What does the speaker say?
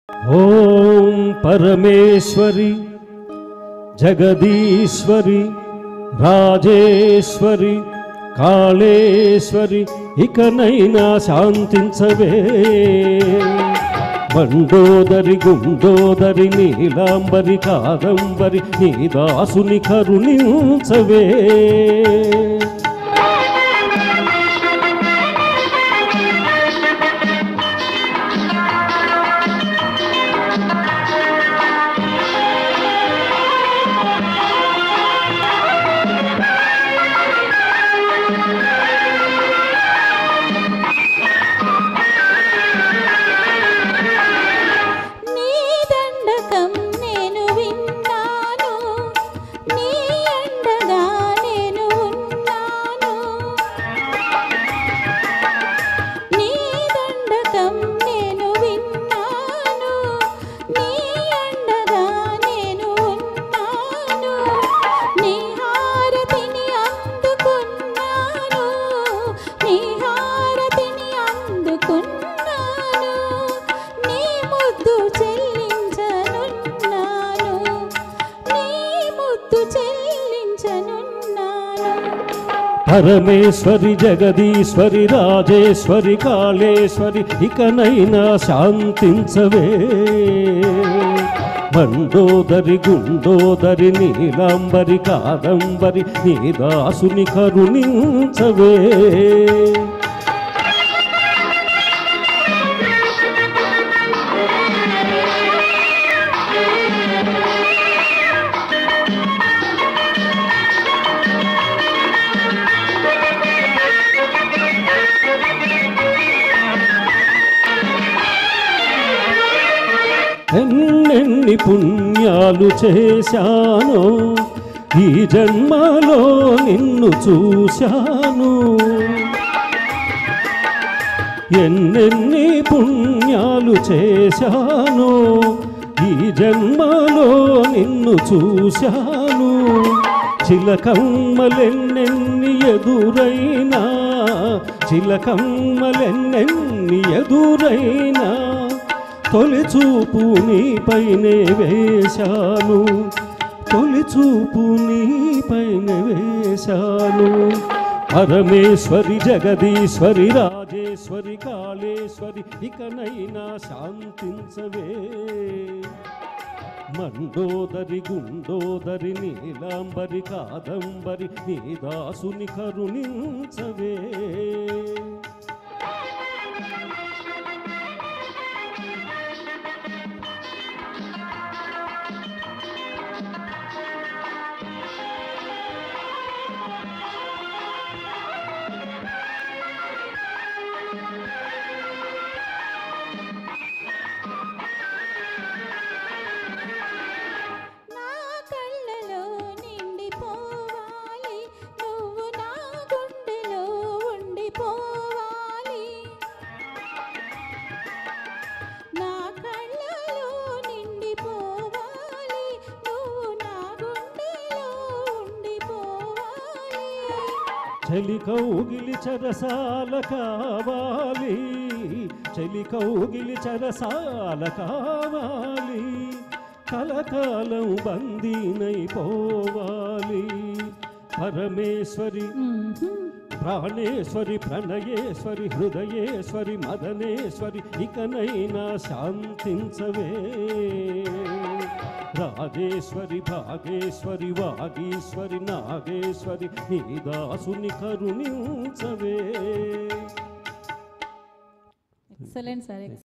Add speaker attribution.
Speaker 1: ఓం పరమేశ్వరి జగదీశ్వరి రాజేశ్వరి కాళేశ్వరి ఇకనైనా శాంతించవే బండోదరి గుండోదరి నీలాంబరి కాదంబరి నీ దాసుని కరుణించవే
Speaker 2: నీ దండకం నేను విన్నాను నీ అండగా నేను ఉన్నాను నీ దండకం నేను విన్నాను నీ అండగా నేను ఉన్నాను నీ హారతిని అందుకున్నాను నీ హారతిని అందుకున్నాను నీ ముద్దు చెల్లించనున్నాను నీ ముద్దు చెల్లించనున్నాను
Speaker 1: పరమేశ్వరి జగదీశ్వరి రాజేశ్వరి కాళేశ్వరి ఇకనైనా శాంతించవే బండోదరి గుండోదరి నీలాంబరి కాదంబరి నీ దాసుని కరుణించవే ఎన్నెన్ని పుణ్యాలు చేశాను ఈ జన్మలో నిన్ను చూశాను ఎన్నెన్ని పుణ్యాలు చేశాను ఈ జన్మలో నిన్ను చూశాను చిలకమ్మలెన్నెన్ని ఎదురైనా చిలకమ్మలెన్నెన్ని ఎదురైనా తొలి చూపు నీపైనే వేశాను తొలి చూపు నీపైనే వేశాను పరమేశ్వరి జగదీశ్వరి రాజేశ్వరి కాళేశ్వరి ఇకనైనా శాంతించవే మండోదరి గుండోదరి నీలాంబరి కాదంబరి నీ దాసుని కరుణించవే
Speaker 2: నా కళ్ళలో నిండిపోవాలి నువ్వు నా గుండెలో ఉండిపోవాలి నా కళ్ళలో నిండిపోవాలి నువ్వు నా గుండెలో ఉండిపోవాలి
Speaker 1: చలి కౌగిలి చరసాల కావాలి చలి కౌగిలి చరసాల కావాలి కలకాలం బందీనైపోవాలి పరమేశ్వరి ప్రాణేశ్వరి ప్రణయేశ్వరి హృదయేశ్వరి మదనేశ్వరి ఇకనైనా శాంతించవే రాజేశ్వరి భాగేశ్వరి వాగీశ్వరి నాగేశ్వరి నీ దాసుని కరుణించవే
Speaker 2: ఎక్సలెంట్ సార్